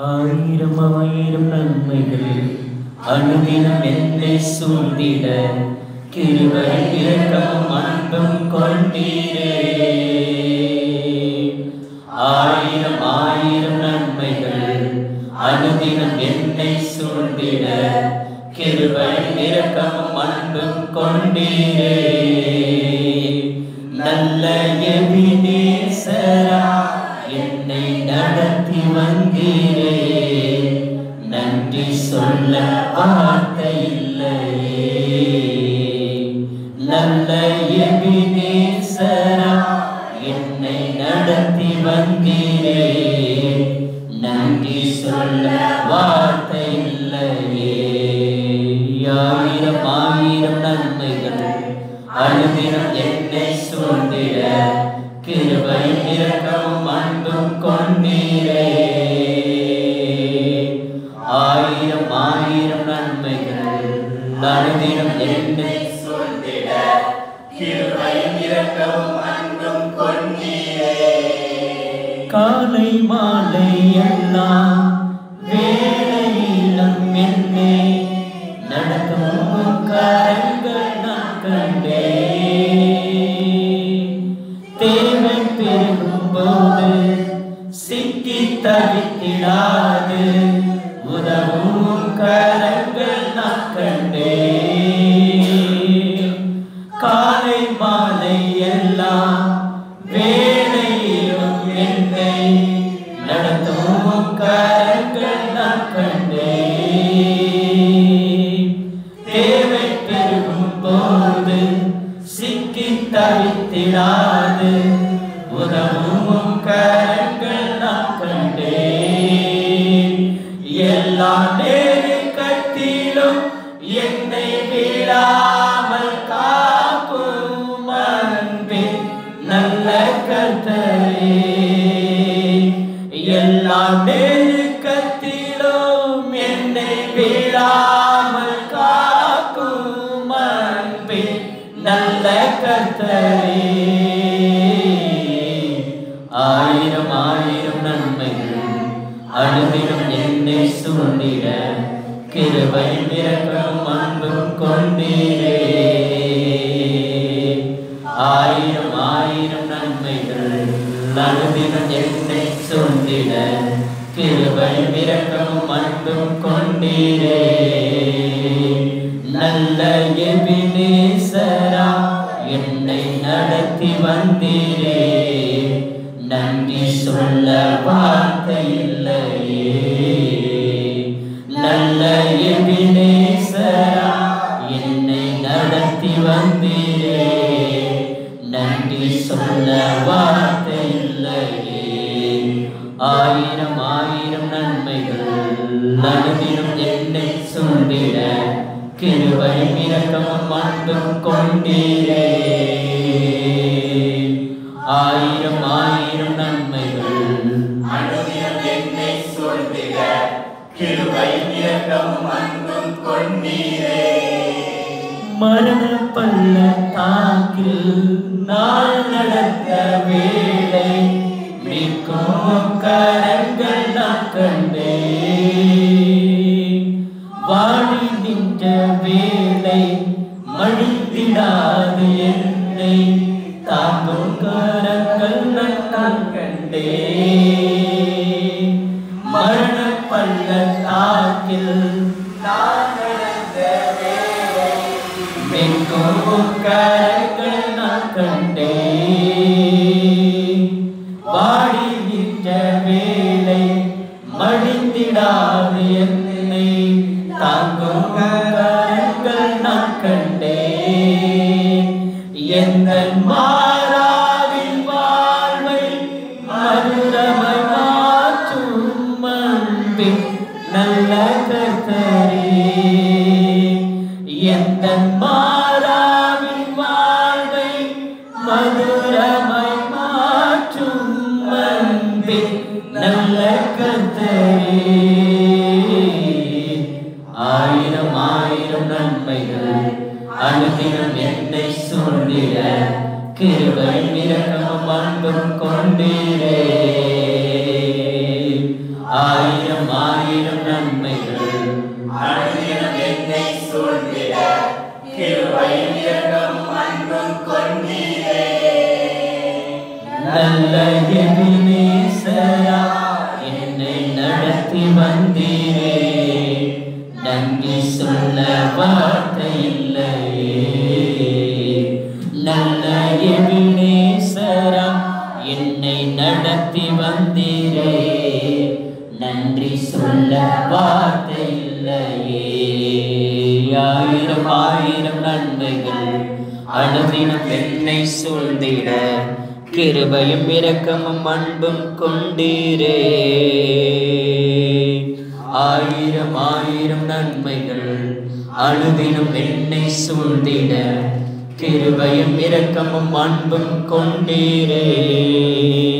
ஆயிரம் ஆயிரம் நன்மைகள் அனுதினம் என்னை சூழ்ந்திட கிருபை இரக்கமும் அன்பும் கொண்டீரே ஆயிரம் ஆயிரம் நன்மைகள் அனுதினம் என்னை சூழ்ந்திட கிருபை இரக்கமும் அன்பும் கொண்டீரே நல்ல எபினேசரா என்னை நடத்தி வந்தீரே நன்றி சொல்ல வார்த்தை இல்லையே நல்ல எபினேசரா என்னை நடத்தி வந்தீரே நன்றி சொல்ல வார்த்தை இல்லையே ஆயிரம் ஆயிரம் நன்மைகள் அனுதினம் என்னை சூழ்ந்திட கிருபை இரக்கமும் அன்பும் கொண்டீரே ஆயிரம் ஆயிரம் நன்மைகள் அனுதினம் என்னை சூழ்ந்திட கிருபையும் இரக்கமும் அன்பும் கொண்டீரே காலை மாலை எல்லாம் வேலையிலும் என்னை நடக்கும் கரங்கள் நான் கண்டே தேவை பெருகும் போது சிக்கி தவித்திடாது உதவும் கரங்கள் நான் கண்டே காலை மாலை எல்லாம் வேலையிலும் என்னை நடத்தும் கரங்கள் நான் கண்டே தேவை பெருகும் போது சிக்கி தவித்திடாது உதவும் கரங்கள் நான் கண்டே எல்லா நெருக்கத்திலும் என்னை விடாமல் காக்கும் அன்பின் நல்ல கர்த்தரே எல்லா நெருக்கத்திலும் என்னை விடாமல் காக்கும் அன்பின் நல்ல கர்த்தரே ஆயிரம் ஆயிரம் நன்மைகள் அனுதினம் என்னை சூழ்ந்திட கிருபை இரக்கம் அன்பும் கொண்டீரே ஆயிரம் ஆயிரம் நன்மைகள் அனுதினம் என்னை சூழ்ந்திட கிருபை இரக்கம் அன்பும் கொண்டீரே நல்ல எபினேசரா என்னை நடத்தி வந்தீரே நன்றி சொல்ல வார்த்தை இல்லையே நல்ல எபினேசரா என்னை நடத்தி வந்தீரே நன்றி சொல்ல வார்த்தை இல்லையே ஆயிரம் ஆயிரம் நன்மைகள் அனுதினம் என்னை சூழ்ந்திட கிருபை இரக்கமும் அன்பும் கொண்டீரே ஆயிரம் ஆயிரம் நன்மைகள் அனுதினம் என்னை சூழ்ந்திட கிருபையும் இரக்கமும் அன்பும் கொண்டீரே மரண பள்ளத்தாக்கில் நான் நடந்த வேளை மீட்கும் கரங்கள் நான் கண்டே வாடி நின்ற வேளை மழித்திடாது என்னை தாங்கும் கரங்கள் நான் கண்டே மரண பள்ளத்தாக்கில் நான் நடந்த வேளை மிகவும் கரங்கள் நான் கண்டே வாடி நின்ற வேளை மடிந்திடாது என்னை தாங்கும் கரங்கள் நான் கண்டே எந்த மாறாவின் வாழ்வை மதுரமை மாற்றும் அன்பின் நல்ல கர்த்தரே எந்த மாறாவின் வாழ்வை மதுரமை மாற்றும் அன்பின் நல்ல கர்த்தரே ஆயிரம் ஆயிரம் நன்மைகள் அனுதினம் என்னை சூழ்ந்திட கிருபை இரக்கமும் அன்பும் கொண்டீரே ஆயிரம் ஆயிரம் ஆயிரம் நன்மைகள் அனுதினம் என்னை சூழ்ந்திட கிருபையும் இரக்கமும் அன்பும் கொண்டீரே நல்ல எபினேசரா என்னை நடத்தி வந்தீரே நன்றி சொல்ல வார்த்தை இல்லையே நல்ல எபினேசரா என்னை நடத்தி வந்தீரே நன்றி சொல்ல வார்த்தை இல்லையே ஆயிரம் ஆயிரம் நன்மைகள் அனுதினம் என்னை சூழ்ந்திட கிருபையும் இரக்கமும் அன்பும் கொண்டீரே ஆயிரம் ஆயிரம் நன்மைகள் அனுதினம் என்னை சூழ்ந்திட கிருபையும் இரக்கமும் அன்பும் கொண்டீரே